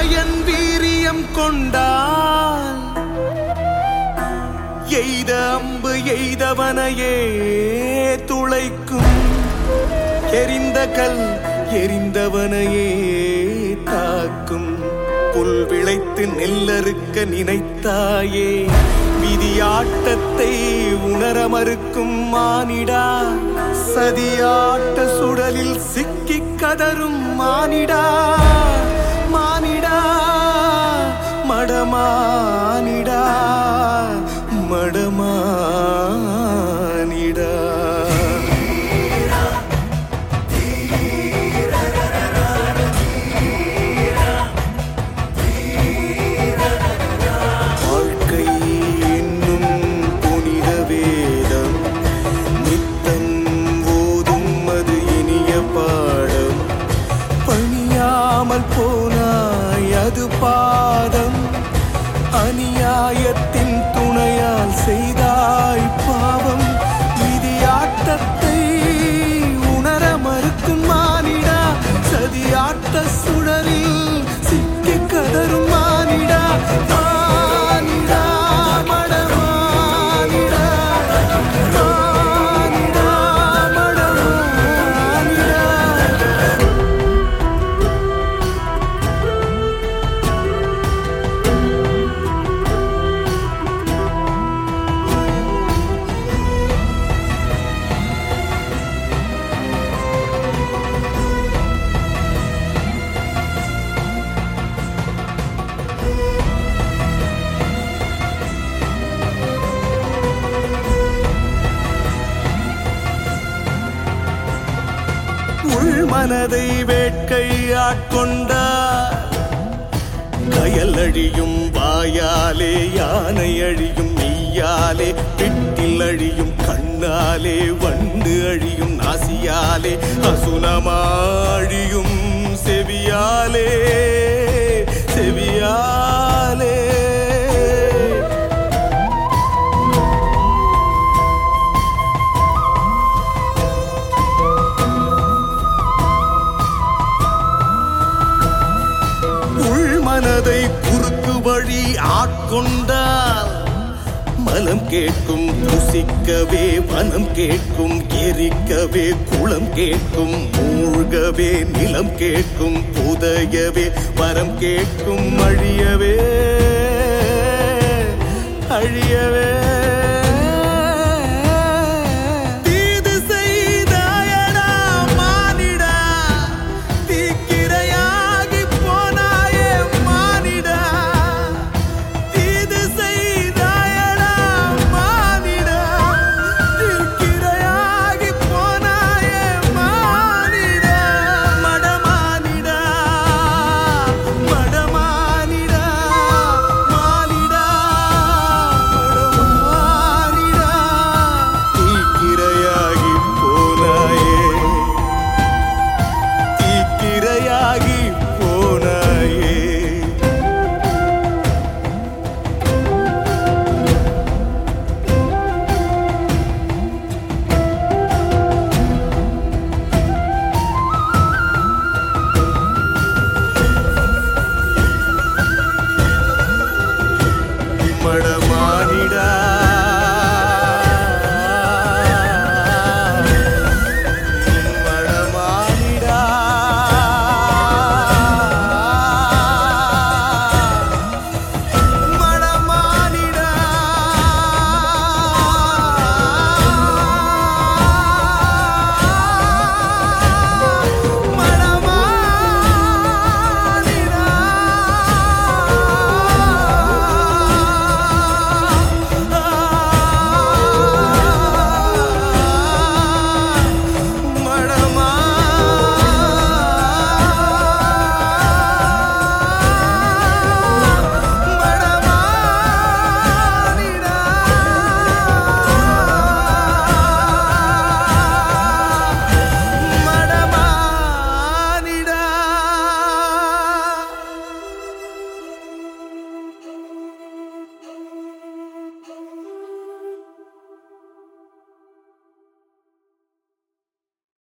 மாயன் வீரியம் கொண்டால் எய்த அம்பு எய்தவனையே துளைக்கும் எரிந்த கல் எரிந்தவனையே தாக்கும் புல் விளைத்து நெல்லறுக்க நினைத்தாயே விதியாட்டத்தை உணர மறுக்கும் மானிடா சதியாட்ட சுடலில் சிக்கிக் கதரும் மானிடா மானிடா மடமானிடா மடமானிடா வாழ்க்கை என்னும் புனித வேதம் நித்தம் ஓதும் அது இனிய பாடம் பணியாமல் போனாய் அது பாதம் அநியாயத்தின் துணையால் செய்தாய் பாவம் விதியாட்டத்தை உணர மறுக்கும் மானிடா சதியாட்ட சுடரில் சிக்கி கதரும் மானிடா மானிடா மடமானிடா மானிடா மடமானிடா உள் மனதை வேட்கை ஆட்கொண்டார் கயல் அழியும் வாயாலே யானை அழியும் மெய்யாலே பிட்டில் அழியும் கண்ணாலே வண்டு அழியும் நாசியாலே அசுனமாழியும் செவியாலே செவியாலே உள் மனதை குறுக்கு வழி ஆட்கொண்டால் மனம் கேட்கும் புசிக்கவே வனம் கேட்கும் எரிக்கவே குளம் கேட்கும் மூழ்கவே நிலம் கேட்கும் புதையவே வரம் கேட்கும் அழியவே அழியவே